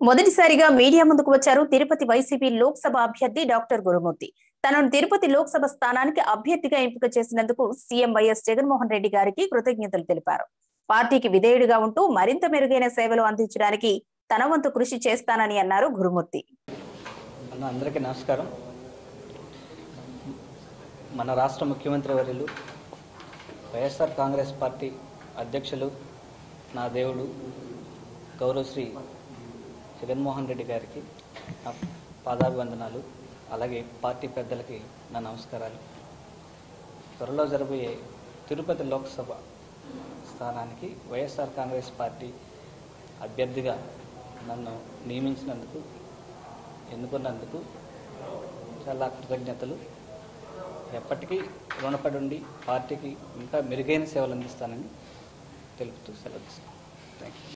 మొదటిసారిగా మీడియా ముందుకు వచ్చారు తిరుపతి వైసీపీ లోక్సభ అభ్యర్థి డాక్టర్ గురుమూర్తి తనను తిరుపతి లోక్సభ స్థానానికి అభ్యర్థిగా ఎంపిక చేసినందుకు సీఎం వైఎస్ జగన్మోహన్ రెడ్డి గారికి కృతజ్ఞతలు తెలిపారు పార్టీకి విధేయుడిగా ఉంటూ మరింత మెరుగైన సేవలు అందించడానికి తన వంతు కృషి చేస్తానని అన్నారు గురుమూర్తి అన్న అందరికీ నమస్కారం మన రాష్ట్ర ముఖ్యమంత్రి వర్యులు వైఎస్ఆర్ కాంగ్రెస్ పార్టీ అధ్యక్షులు నా దేవుడు గౌరవశ్రీ జగన్మోహన్ రెడ్డి గారికి నా పాదాభివందనాలు అలాగే పార్టీ పెద్దలకి నా నమస్కారాలు త్వరలో జరబోయే తిరుపతి లోక్సభ స్థానానికి వైఎస్ఆర్ కాంగ్రెస్ పార్టీ అభ్యర్థిగా నన్ను నియమించినందుకు ఎన్నుకున్నందుకు చాలా కృతజ్ఞతలు ఎప్పటికీ రుణపడి ఉండి పార్టీకి ఇంకా మెరుగైన సేవలు అందిస్తానని తెలుపుతూ సెలవు తీసుకుంటాను.